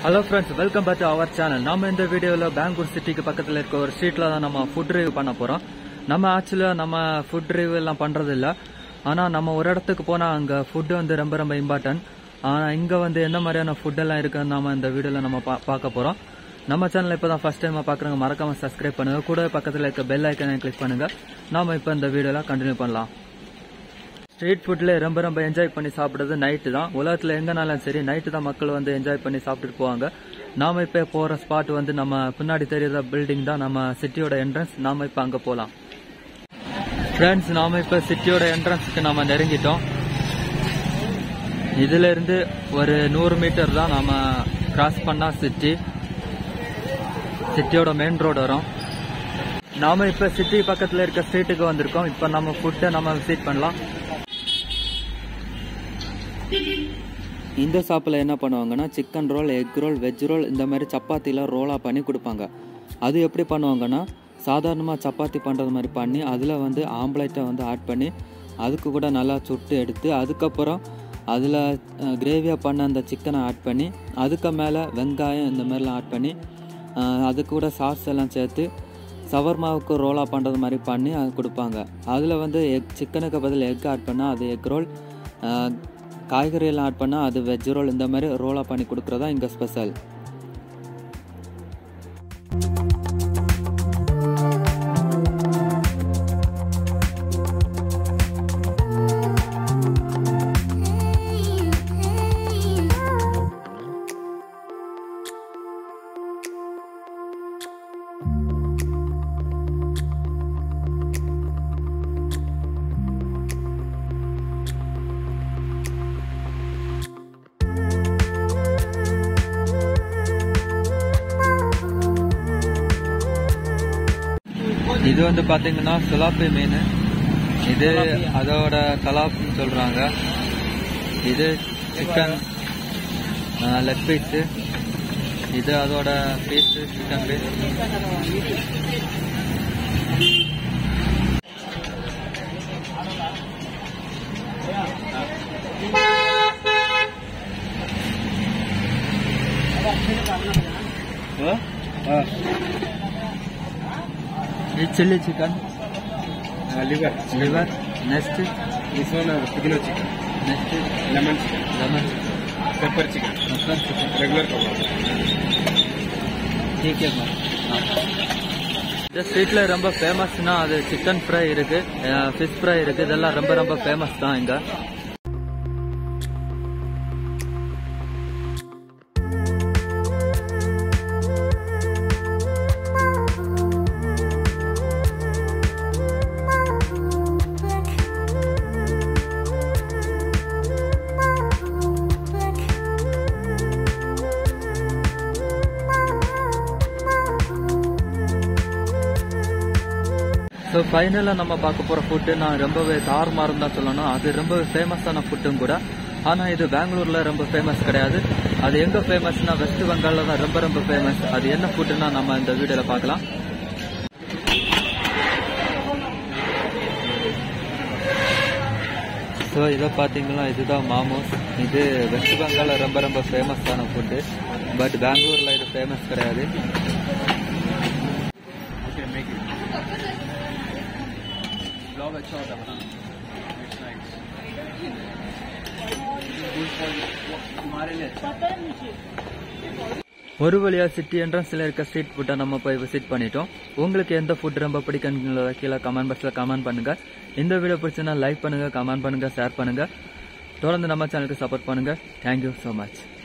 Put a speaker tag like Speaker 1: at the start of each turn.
Speaker 1: Hello friends welcome back to our channel நம்ம இந்த வீடியோவில் பெங்களூர் சிட்டிக்கு பக்கத்தில் இருக்க ஒரு ஸ்ட்ரீட்டில் தான் நம்ம ஃபுட் ரிவ்யூ பண்ண போகிறோம் நம்ம ஆக்சுவலாக நம்ம ஃபுட் ரிவ்யூ எல்லாம் பண்ணுறது இல்லை ஆனால் நம்ம ஒரு இடத்துக்கு போனால் அங்கே ஃபுட்டு வந்து ரொம்ப ரொம்ப இம்பார்ட்டன்ட் ஆனால் இங்கே வந்து என்ன மாதிரியான ஃபுட் எல்லாம் இருக்குன்னு நம்ம இந்த வீடியோவில் நம்ம பா- பார்க்க போகிறோம் நம்ம சேனல் இப்போ தான் ஃபஸ்ட் டைம் பார்க்குறவங்க மறக்காம சப்ஸ்கிரைப் பண்ணுங்க கூட பக்கத்தில் இருக்க பெல் ஐக்கனை கிளிக் பண்ணுங்க நாம இப்போ இந்த வீடியோவில் கண்டினியூ பண்ணலாம் ஸ்ட்ரீட் ஃபுட்ல ரொம்ப ரொம்ப என்ஜாய் பண்ணி சாப்பிடுறது நைட்டு தான் உலகத்துல எங்கனாலும் சரி நைட்டு தான் மக்கள் வந்து என்ஜாய் பண்ணி சாப்பிட்டுட்டு போவாங்க நாம இப்ப போற ஸ்பாட் வந்து நம்ம பின்னாடி தெரியுற பில்டிங் தான் நம்ம சிட்டியோட என்ட்ரன்ஸ் நாம இப்ப அங்க போலாம் ஃப்ரெண்ட்ஸ் நாம இப்ப சிட்டியோட என்ட்ரன்ஸ்க்கு நாம நெருங்கிட்டோம் இதுல இருந்து ஒரு நூறு மீட்டர் தான் நாம கிராஸ் பண்ணா சிட்டி சிட்டியோட மெயின் ரோடு வரும் நாம இப்ப சிட்டி பக்கத்துல இருக்க ஸ்ட்ரீட்டுக்கு வந்திருக்கோம் இப்ப நம்ம ஃபுட்டை நம்ம விசிட் பண்ணலாம் இந்த ஷாப்பில் என்ன பண்ணுவாங்கன்னா chicken roll egg roll veg roll இந்த மாதிரி சப்பாத்திலாம் ரோலாக பண்ணி கொடுப்பாங்க அது எப்படி பண்ணுவாங்கன்னா சாதாரணமாக சப்பாத்தி பண்ணுறது மாதிரி பண்ணி அதில் வந்து ஆம்லேட்டை வந்து ஆட் பண்ணி அதுக்கு கூட நல்லா சுட்டு எடுத்து அதுக்கப்புறம் அதில் கிரேவியாக பண்ண அந்த சிக்கனை ஆட் பண்ணி அதுக்கு மேலே வெங்காயம் இந்த மாதிரிலாம் ஆட் பண்ணி அஹ், அது கூட சாஸ் எல்லாம் சேர்த்து சவர்மாவுக்கு ரோலாக பண்ணுறது மாதிரி பண்ணி அது கொடுப்பாங்க அதில் வந்து எக் சிக்கனுக்கு பதில் எக் ஆட் பண்ணால் அது எக் ரோல் காய்கறி எல்லாம் ஆட் பண்ணால் அது வெஜ் ரோல் இந்த மாதிரி ரோலாக பண்ணி கொடுக்குறதா இங்கே ஸ்பெஷல் இது வந்து பார்த்தீங்கன்னா சுலாப்பி மீன் இது அதோட கலாப்னு சொல்கிறாங்க இது சிக்கன் லெக் பீஸு இது அதோட பீஸு சிக்கன் பீஸ் இது chilli chicken
Speaker 2: liver.
Speaker 1: Liver next
Speaker 2: This one uh, Pudina chicken,
Speaker 1: next
Speaker 2: lemon chicken,
Speaker 1: lemon
Speaker 2: pepper chicken,
Speaker 1: mutton chicken
Speaker 2: regular kebab.
Speaker 1: ठीक है மேம் இந்த ஸ்ட்ரீட்ல ரொம்ப ஃபேமஸ்னா அது சிக்கன் ஃப்ரை இருக்கு ஃபிஷ் ஃப்ரை இருக்கு இதெல்லாம் ரொம்ப ரொம்ப ஃபேமஸ் தான் இங்க ஸோ ஃபைனலாக நம்ம பார்க்க போகிற ஃபுட்டு நான் ரொம்பவே தாறுமாறுன்னு தான் சொல்லணும் அது ரொம்ப ஃபேமஸான ஃபுட்டும் கூட ஆனால் இது பெங்களூரில் ரொம்ப ஃபேமஸ் கிடையாது அது எங்கே ஃபேமஸ்னா வெஸ்ட் பெங்காலில் தான் ரொம்ப ரொம்ப ஃபேமஸ் அது என்ன ஃபுட்டுன்னா நம்ம இந்த வீடியோவில் பார்க்கலாம் ஸோ இதை பார்த்தீங்கன்னா இதுதான் மாமோஸ் இது வெஸ்ட் பெங்காலில் ரொம்ப ரொம்ப ஃபேமஸான ஃபுட்டு பட் பெங்களூரில் இது ஃபேமஸ் கிடையாது
Speaker 2: Okay, make it. Vlog अच्छा होता है It's nice. Good for you. तुम्हारे लिए अच्छा.
Speaker 1: ஒரு வழியா சிட்டி என்ட்ரன்ஸ்ல இருக்க ஸ்ட்ரீட் ஃபுட்டை நம்ம போய் விசிட் பண்ணிட்டோம் உங்களுக்கு எந்த ஃபுட் ரொம்ப பிடிக்குங்கிறத கீழே கமெண்ட் பாக்ஸ்ல கமெண்ட் பண்ணுங்க இந்த வீடியோ பிடிச்சுன்னா லைக் பண்ணுங்க கமெண்ட் பண்ணுங்க ஷேர் பண்ணுங்க தொடர்ந்து நம்ம சேனலுக்கு சப்போர்ட் பண்ணுங்க தேங்க்யூ ஸோ மச்